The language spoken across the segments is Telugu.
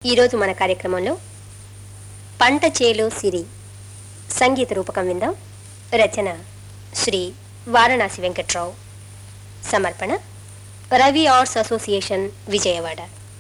ఈరోజు మన కార్యక్రమంలో పంట చేలో సిరి సంగీత రూపకం విందాం రచన శ్రీ వారణాసి వెంకట్రావు సమర్పణ రవి ఆర్ట్స్ అసోసియేషన్ విజయవాడ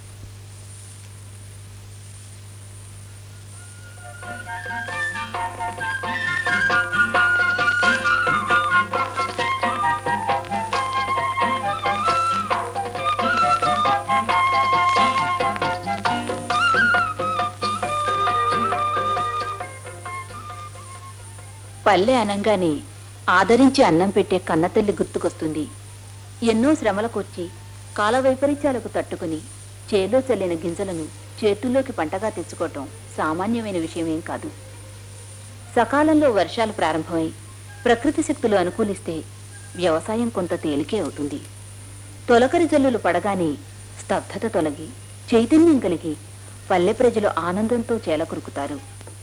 పల్లె అనంగానే ఆదరించి అన్నం పెట్టే కన్నతల్లి గుర్తుకొస్తుంది ఎన్నో శ్రమలకొచ్చి కాల వైపరీత్యాలకు తట్టుకుని చేలో చల్లిన గింజలను చేతుల్లోకి పంటగా తెచ్చుకోవటం సామాన్యమైన విషయమేం కాదు సకాలంలో వర్షాలు ప్రారంభమై ప్రకృతి శక్తులు అనుకూలిస్తే వ్యవసాయం కొంత తేలికే అవుతుంది తొలకరి జల్లులు పడగానే స్తబ్దత తొలగి చైతన్యం కలిగి పల్లె ప్రజలు ఆనందంతో చేలకురుకుతారు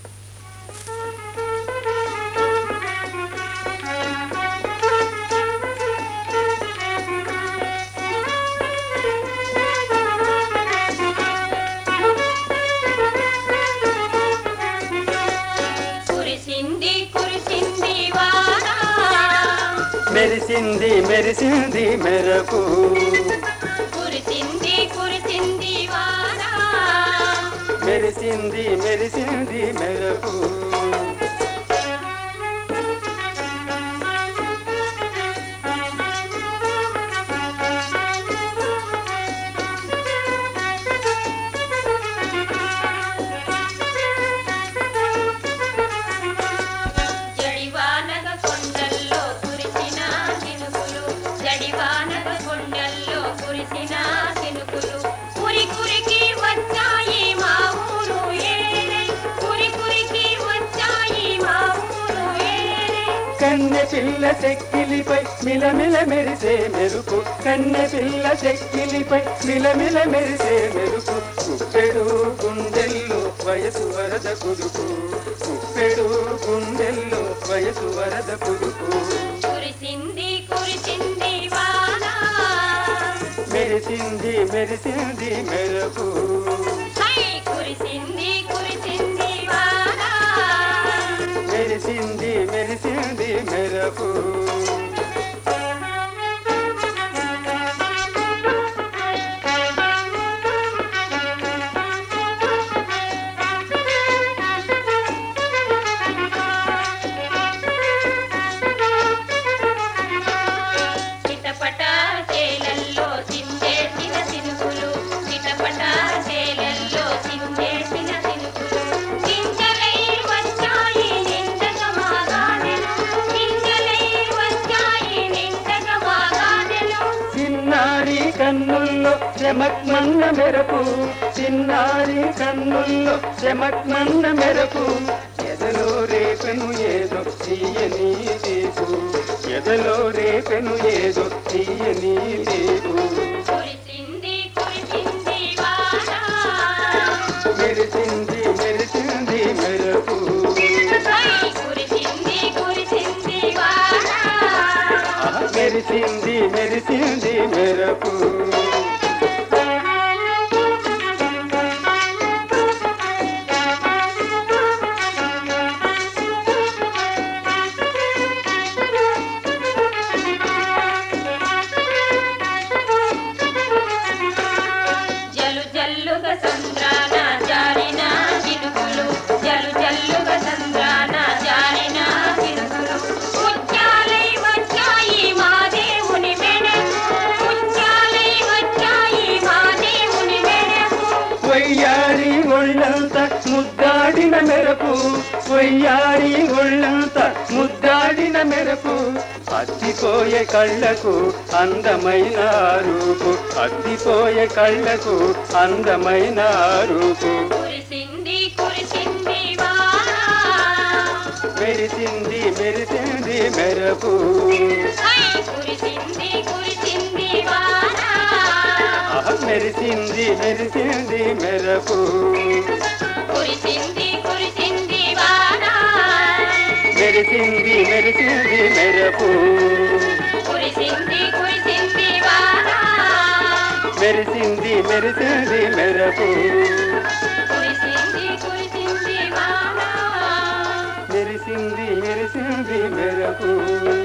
కురిసింది కురిసింది వాన మెరిసింది మెరిసింది మెరకు కురిసింది కురిసింది వాన మెరిసింది మెరిసింది మెరకు జడివానగ కొండల్లో కురిసిన చినుకులు జడివానగ కొండల్లో కురిసిన చినుకులు కురి కురికి వచ్చాయి మా ఊరు ఏరే కురి కురికి వచ్చాయి మా ఊరు ఏరే కన్నె పిల్ల చెక్కిలిపై మిలమిల మెరిసే మెరుపు కన్నె పిల్ల చెక్కిలిపై మిలమిల మెరిసే మెరుపు కుప్పెడు గుండెల్లో వయసు వరద కుదుపు కుప్పెడు గుండెల్లో వయసు వరద కుదుపు కురిసింది కురిసింది వాన మెరిసింది మెరిసింది మెరకు హై కురిసింది కురిసింది వాన మెరిసింది మెరిసింది మెరకు చిటపట చేలల్లో చిందేసిన సినుకులు చిటపట చేలల్లో చిందేసిన సినుకులు గింజలై వచ్చాయి నిండగా మాగానెలు గింజలై వచ్చాయి నిండగా మాగానెలు చిన్నారి కన్నుల్లో చెమక్మన్న మెరకు చిన్నారి కన్నుల్లో చెమక్మన్న మెరకు ఎదలో రేపెను ఏదో తీయని తీపు ఎదలో రేపెను ఏదో తీయని తీపు కురిసింది కురిసింది వాన మెరిసింది మెరిసింది మెరకు హై కురిసింది కురిసింది వాన ఆహా, మెరిసింది మెరిసింది మెరకు జలు జల్లుగా సంద్రాన జారిన చినుకులు జలు జల్లుగా సంద్రాన జారిన చినుకులు ముత్యాలై వచ్చాయి మా దేవుని మెడకు ముత్యాలై వచ్చాయి మా దేవుని మెడకు వయ్యారి ఒళ్ళంత ముద్దాడిన మెరకు వయ్యారి ఒళ్ళంత ముద్దాడిన మెరకు అద్దిపోయే కళ్ళకు అందమైన రూపు అద్దిపోయే కళ్ళకు అందమైన రూపు కురిసింది కురిసింది వాన మెరిసింది మెరిసింది మెరకు హై కురిసింది కురిసింది వాన ఆహా, మెరిసింది మెరిసింది మెరకు కురిసింది కురిసింది వాన మెరిసింది మెరిసింది మెరకు కురిసింది కురిసింది వాన మెరిసింది మెరిసింది మెరకు కురిసింది కురిసింది వాన మెరిసింది మెరిసింది మెరకు